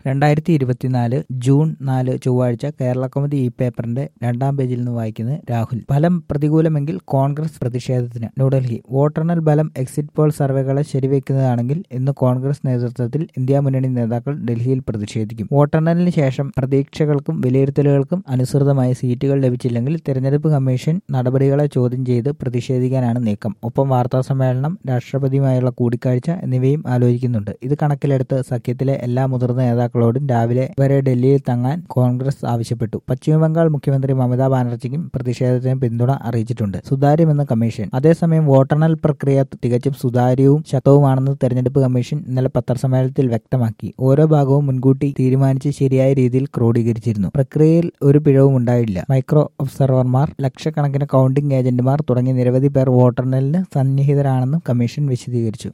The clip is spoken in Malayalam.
രണ്ടായിരത്തി ഇരുപത്തിനാല് ജൂൺ നാല് ചൊവ്വാഴ്ച കേരള കൗമുദി ഈ പേപ്പറിന്റെ രണ്ടാം പേജിൽ നിന്ന് വായിക്കുന്നത് രാഹുൽ ഫലം പ്രതികൂലമെങ്കിൽ കോൺഗ്രസ് പ്രതിഷേധത്തിന് ന്യൂഡൽഹി വോട്ടെണ്ണൽ ഫലം എക്സിറ്റ് പോൾ സർവേകളെ ശരിവെക്കുന്നതാണെങ്കിൽ ഇന്ന് കോൺഗ്രസ് നേതൃത്വത്തിൽ ഇന്ത്യ മുന്നണി നേതാക്കൾ ഡൽഹിയിൽ പ്രതിഷേധിക്കും വോട്ടെണ്ണലിന് ശേഷം പ്രതീക്ഷകൾക്കും വിലയിരുത്തലുകൾക്കും അനുസൃതമായി സീറ്റുകൾ ലഭിച്ചില്ലെങ്കിൽ തെരഞ്ഞെടുപ്പ് കമ്മീഷൻ നടപടികളെ ചോദ്യം ചെയ്ത് പ്രതിഷേധിക്കാനാണ് നീക്കം ഒപ്പം വാർത്താ സമ്മേളനം രാഷ്ട്രപതിയുമായുള്ള കൂടിക്കാഴ്ച എന്നിവയും ആലോചിക്കുന്നുണ്ട് ഇത് കണക്കിലെടുത്ത് സഖ്യത്തിലെ എല്ലാ മുതിർന്ന നേതാക്കളോടും രാവിലെ വരെ ഡൽഹിയിൽ തങ്ങാൻ കോൺഗ്രസ് ആവശ്യപ്പെട്ടു പശ്ചിമബംഗാൾ മുഖ്യമന്ത്രി മമതാ ബാനർജിക്കും പ്രതിഷേധത്തിന് പിന്തുണ അറിയിച്ചിട്ടുണ്ട് സുതാര്യമെന്ന് കമ്മീഷൻ അതേസമയം വോട്ടെണ്ണൽ പ്രക്രിയ തികച്ചും സുതാര്യവും ശക്തവുമാണെന്ന് തെരഞ്ഞെടുപ്പ് കമ്മീഷൻ ഇന്നലെ പത്രസമ്മേളനത്തിൽ വ്യക്തമാക്കി ഓരോ ഭാഗവും മുൻകൂട്ടി തീരുമാനിച്ച് ശരിയായ രീതിയിൽ ക്രോഡീകരിച്ചിരുന്നു പ്രക്രിയയിൽ ഒരു പിഴവും ഉണ്ടായില്ല മൈക്രോ ഒബ്സർവർമാർ ലക്ഷക്കണക്കിന് കൗണ്ടിംഗ് ഏജന്റുമാർ തുടങ്ങി നിരവധി പേർ വോട്ടെണ്ണലിന് സന്നിഹിതരാണെന്നും കമ്മീഷൻ വിശദീകരിച്ചു